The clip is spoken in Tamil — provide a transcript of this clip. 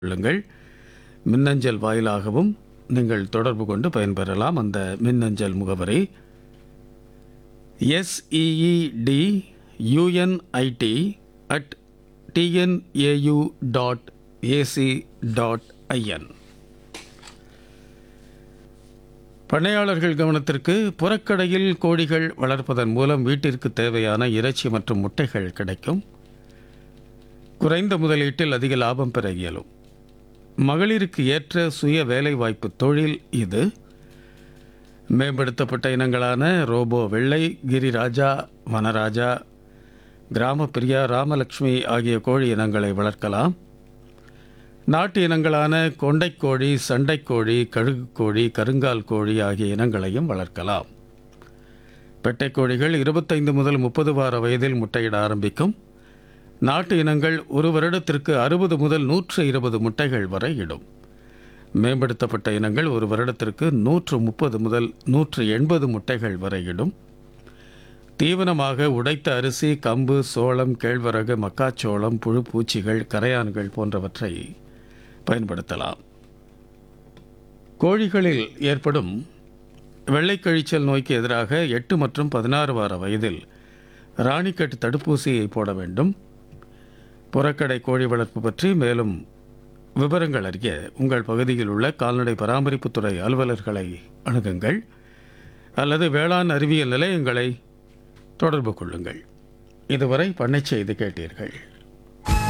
கொள்ளுங்கள் மின்னஞ்சல் வாயிலாகவும் நீங்கள் தொடர்பு கொண்டு பயன்பெறலாம் அந்த மின்னஞ்சல் முகவரி SEED UNIT at TNAU dot AC dot IN பண்ணையாளர்கள் கவனத்திற்கு புறக்கடையில் கோழிகள் வளர்ப்பதன் மூலம் வீட்டிற்கு தேவையான இறைச்சி மற்றும் முட்டைகள் கிடைக்கும் குறைந்த முதலீட்டில் அதிக லாபம் பெற இயலும் மகளிருக்கு ஏற்ற சுய வேலைவாய்ப்பு தொழில் இது மேம்படுத்தப்பட்ட இனங்களான ரோபோ வெள்ளை கிரிராஜா வனராஜா கிராமப்பிரியா ராமலட்சுமி ஆகிய கோழி இனங்களை வளர்க்கலாம் நாட்டு இனங்களான கொண்டைக்கோழி சண்டைக்கோழி கழுகுக்கோழி கருங்கால் கோழி ஆகிய இனங்களையும் வளர்க்கலாம் பெட்டைக் கோழிகள் இருபத்தைந்து முதல் முப்பது வார வயதில் முட்டையிட ஆரம்பிக்கும் நாட்டு இனங்கள் ஒரு வருடத்திற்கு அறுபது முதல் நூற்று இருபது முட்டைகள் வரை இடும் மேம்படுத்தப்பட்ட இனங்கள் ஒரு வருடத்திற்கு நூற்று முப்பது முதல் நூற்று எண்பது முட்டைகள் வரை இடும் தீவனமாக உடைத்த அரிசி கம்பு சோளம் கேழ்வரகு மக்காச்சோளம் புழு பூச்சிகள் கரையான்கள் போன்றவற்றை பயன்படுத்தலாம் கோழிகளில் ஏற்படும் வெள்ளைக்கழிச்சல் நோய்க்கு எதிராக எட்டு மற்றும் பதினாறு வார வயதில் ராணிக்கட்டு தடுப்பூசியை போட வேண்டும் புறக்கடை கோழி வளர்ப்பு பற்றி மேலும் விவரங்கள் அறிய உங்கள் பகுதியில் உள்ள கால்நடை பராமரிப்புத்துறை அலுவலர்களை அணுகுங்கள் அல்லது வேளாண் அறிவியல் நிலையங்களை தொடர்பு கொள்ளுங்கள் இதுவரை பண்ணைச் செய்தி கேட்டீர்கள்